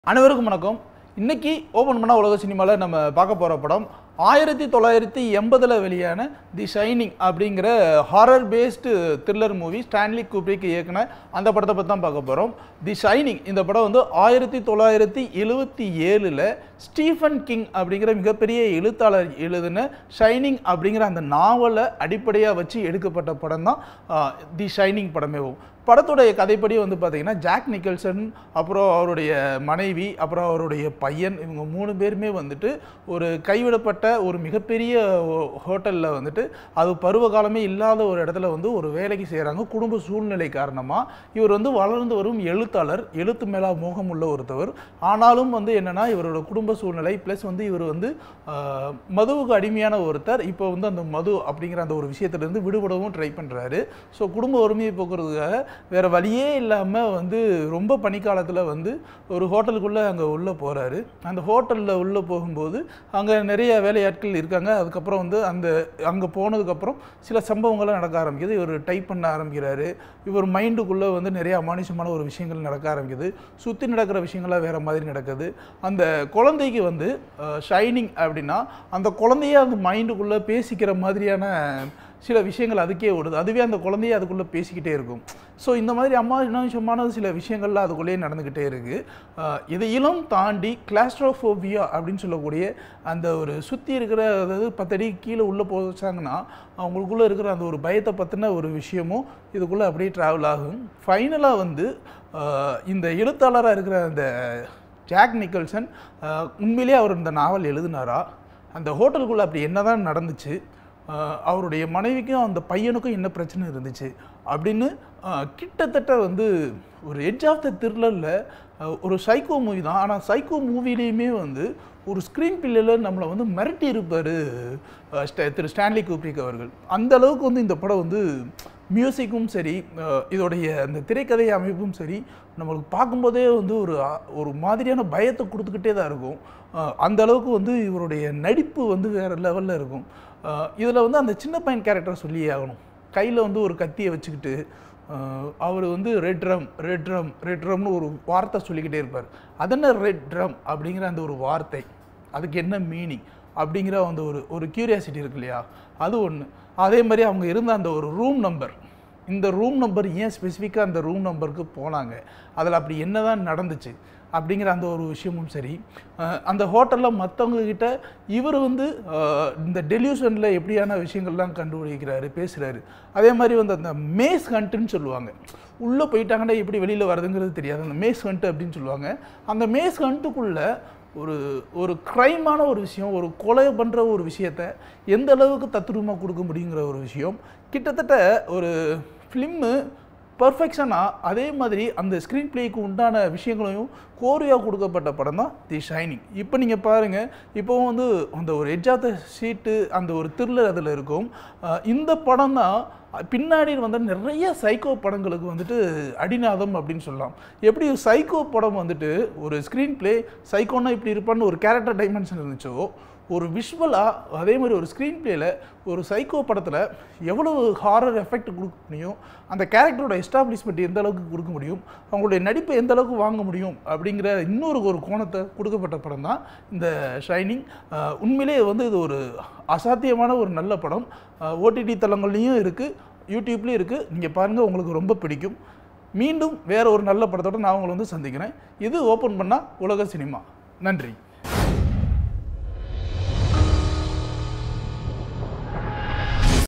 அனைவருக்கும் வணக்கம் இன்னைக்கு ஓபன் பண்ண உலக சினிமாவில் நம்ம பார்க்க போகிற படம் ஆயிரத்தி தொள்ளாயிரத்தி எண்பதில் வெளியான தி ஷைனிங் அப்படிங்கிற horror based thriller movie Stanley Kubrick இயக்குன அந்த படத்தை பற்றி தான் பார்க்க போகிறோம் தி ஷைனிங் இந்த படம் வந்து ஆயிரத்தி தொள்ளாயிரத்தி எழுவத்தி ஏழில் ஸ்டீஃபன் கிங் அப்படிங்கிற மிகப்பெரிய எழுத்தாளர் எழுதின ஷைனிங் அப்படிங்கிற அந்த நாவலை அடிப்படையாக வச்சு எடுக்கப்பட்ட படம் தான் தி ஷைனிங் படமேவும் படத்துடைய கதைப்படி வந்து பார்த்தீங்கன்னா ஜாக் நிக்கல்சன் அப்புறம் அவருடைய மனைவி அப்புறம் அவருடைய பையன் இவங்க மூணு பேருமே வந்துட்டு ஒரு கைவிடப்பட்ட ஒரு மிகப்பெரிய ஹோட்டலில் வந்துட்டு அது பருவ காலமே இல்லாத ஒரு இடத்துல வந்து ஒரு வேலைக்கு செய்கிறாங்க குடும்ப சூழ்நிலை காரணமாக இவர் வந்து வளர்ந்து வரும் எழுத்தாளர் எழுத்து மேலா மோகம் உள்ள ஒருத்தவர் ஆனாலும் வந்து என்னன்னா இவரோட குடும்ப சூழ்நிலை ப்ளஸ் வந்து இவர் வந்து ஆஹ், மதுவுக்கு அடிமையான ஒருத்தர் இப்போ வந்து அந்த மது அப்படிங்கிற அந்த ஒரு விஷயத்திலேருந்து விடுபடவும் ட்ரை பண்ணுறாரு ஸோ குடும்ப வறுமையை போக்குறதுக்காக வேற வழியே இல்லாமல் வந்து ரொம்ப பனிக்காலத்தில் வந்து ஒரு ஹோட்டலுக்குள்ளே அங்கே உள்ளே போகிறாரு அந்த ஹோட்டலில் உள்ளே போகும்போது அங்கே நிறைய வேலையாட்கள் இருக்காங்க அதுக்கப்புறம் வந்து அந்த அங்கே போனதுக்கப்புறம் சில சம்பவங்கள்லாம் நடக்க ஆரம்பிக்குது இவர் டைப் பண்ண ஆரம்பிக்கிறாரு இவர் மைண்டுக்குள்ளே வந்து நிறைய அமானுஷமான ஒரு விஷயங்கள் நடக்க ஆரம்பிக்குது சுற்றி நடக்கிற விஷயங்கள்லாம் வேறு மாதிரி நடக்குது அந்த குழந்தைக்கு வந்து ஷைனிங் அப்படின்னா அந்த குழந்தைய அந்த மைண்டுக்குள்ளே பேசிக்கிற மாதிரியான சில விஷயங்கள் அதுக்கே ஓடுது அதுவே அந்த குழந்தைய அதுக்குள்ளே பேசிக்கிட்டே இருக்கும் ஸோ இந்த மாதிரி அமானுஷமான சில விஷயங்கள்லாம் அதுக்குள்ளேயே நடந்துக்கிட்டே இருக்குது இதையிலும் தாண்டி கிளாஸ்ட்ரோஃபோபியா அப்படின்னு சொல்லக்கூடிய அந்த ஒரு சுற்றி இருக்கிற அதாவது பத்தடி கீழே உள்ளே போச்சாங்கன்னா அவங்களுக்குள்ளே இருக்கிற அந்த ஒரு பயத்தை பற்றின ஒரு விஷயமும் இதுக்குள்ளே அப்படியே ட்ராவல் ஆகும் ஃபைனலாக வந்து ஆஹ் இந்த எழுத்தாளராக இருக்கிற அந்த ஜாக் நிக்கல்சன் ஆஹ் உண்மையிலேயே அவர் இந்த நாவல் எழுதினாரா அந்த ஹோட்டலுக்குள்ளே அப்படி என்னதான் நடந்துச்சு ஆஹ் அவருடைய மனைவிக்கும் அந்த பையனுக்கும் என்ன பிரச்சனை இருந்துச்சு அப்படின்னு ஆஹ் கிட்டத்தட்ட வந்து ஒரு எட்ஜ் ஆஃப் த த்ரில்லரில் ஒரு சைக்கோ மூவி தான் ஆனால் சைக்கோ மூவிலையுமே வந்து ஒரு ஸ்க்ரீன் பிள்ளையில் நம்மளை வந்து மிரட்டி இருப்பார் திரு ஸ்டான்லி கூப்ரிக் அவர்கள் அந்த அளவுக்கு வந்து இந்த படம் வந்து மியூசிக்கும் சரி அஹ் இதோடைய அந்த திரைக்கதை அமைப்பும் சரி நம்மளுக்கு பார்க்கும்போதே வந்து ஒரு அ- ஒரு மாதிரியான பயத்தை கொடுத்துக்கிட்டே தான் இருக்கும் அஹ் அந்த அளவுக்கு வந்து இவருடைய நடிப்பு வந்து வேறு லெவலில் இருக்கும் இதில் வந்து அந்த சின்ன பையன் கேரக்டர் சொல்லியே ஆகணும் கையில் வந்து ஒரு கத்தியை வச்சுக்கிட்டு அவர் வந்து red drum red drum red ட்ரம்னு ஒரு வார்த்தை சொல்லிக்கிட்டே இருப்பார் அதென்ன ரெட் ட்ரம் அப்படிங்கிற அந்த ஒரு வார்த்தை அதுக்கு என்ன மீனிங் அப்படிங்கிற அந்த ஒரு ஒரு கியூரியாசிட்டி இருக்கு இல்லையா அது ஒன்று அதே மாதிரி அவங்க இருந்த அந்த ஒரு ரூம் நம்பர் இந்த ரூம் நம்பர் ஏன் ஸ்பெசிஃபிக்காக அந்த ரூம் நம்பருக்கு போனாங்க அதில் அப்படி என்னதான் நடந்துச்சு அப்படிங்கிற அந்த ஒரு விஷயமும் சரி அஹ் அந்த ஹோட்டலில் மற்றவங்க கிட்ட இவர் வந்து அஹ், இந்த டெலியூஷனில் எப்படியான விஷயங்கள்லாம் கண்டுபிடிக்கிறாரு பேசுகிறாரு அதே மாதிரி வந்து அந்த மேஸ் ஹண்ட்டுன்னு சொல்லுவாங்க உள்ளே போயிட்டாங்கன்னா எப்படி வெளியில் வருதுங்கிறது தெரியாது அந்த மேஸ் ஹண்ட் அப்படின்னு சொல்லுவாங்க அந்த மேஸ் ஹண்ட்டுக்குள்ளே ஒரு ஒரு க்ரைமான ஒரு விஷயம் ஒரு கொலை பண்ணுற ஒரு விஷயத்த எந்த அளவுக்கு தத்ரூபமாக கொடுக்க முடியுங்கிற ஒரு விஷயம் கிட்டத்தட்ட ஒரு ஃபிலிம்மு பர்ஃபெக்ஷனாக அதே மாதிரி அந்த ஸ்க்ரீன் பிளேக்கு உண்டான விஷயங்களையும் கோரியாக கொடுக்கப்பட்ட படம் தான் தி ஷைனிங் இப்போ நீங்கள் பாருங்கள் இப்போவும் வந்து அந்த ஒரு எட்ஜ் ஆஃப் த ஷீட்டு அந்த ஒரு த்ரில்லர் அதில் இருக்கும் அஹ் இந்த படம் தான் பின்னாடி வந்த நிறைய சைக்கோ படங்களுக்கு வந்துட்டு அடிநாதம் அப்படின்னு சொல்லலாம் எப்படி சைக்கோ படம் வந்துட்டு ஒரு ஸ்க்ரீன் பிளே சைக்கோன்னா இப்படி இருப்பான்னு ஒரு கேரக்டர் டைமென்ஷன் இருந்துச்சோ ஒரு விஷுவலாக அதே மாதிரி ஒரு ஸ்க்ரீன் பிளேயில் ஒரு சைக்கோ படத்தில் எவ்வளவு ஹாரர் எஃபெக்ட் கொடுக்க முடியும் அந்த கேரக்டரோட எஸ்டாப்ளிஷ்மெண்ட் எந்த அளவுக்கு கொடுக்க முடியும் அவங்களுடைய நடிப்பை எந்த அளவுக்கு வாங்க முடியும் அப்படிங்கிற இன்னொரு ஒரு கோணத்தை கொடுக்கப்பட்ட படம் தான் இந்த ஷைனிங் உண்மையிலே வந்து இது ஒரு அசாத்தியமான ஒரு நல்ல படம் ஓடிடி தளங்கள்லையும் இருக்குது யூடியூப்லேயும் இருக்குது நீங்கள் பாருங்கள் உங்களுக்கு ரொம்ப பிடிக்கும் மீண்டும் வேற ஒரு நல்ல படத்தோட நான் உங்களை வந்து சந்திக்கிறேன் இது ஓப்பன் பண்ணால் உலக சினிமா நன்றி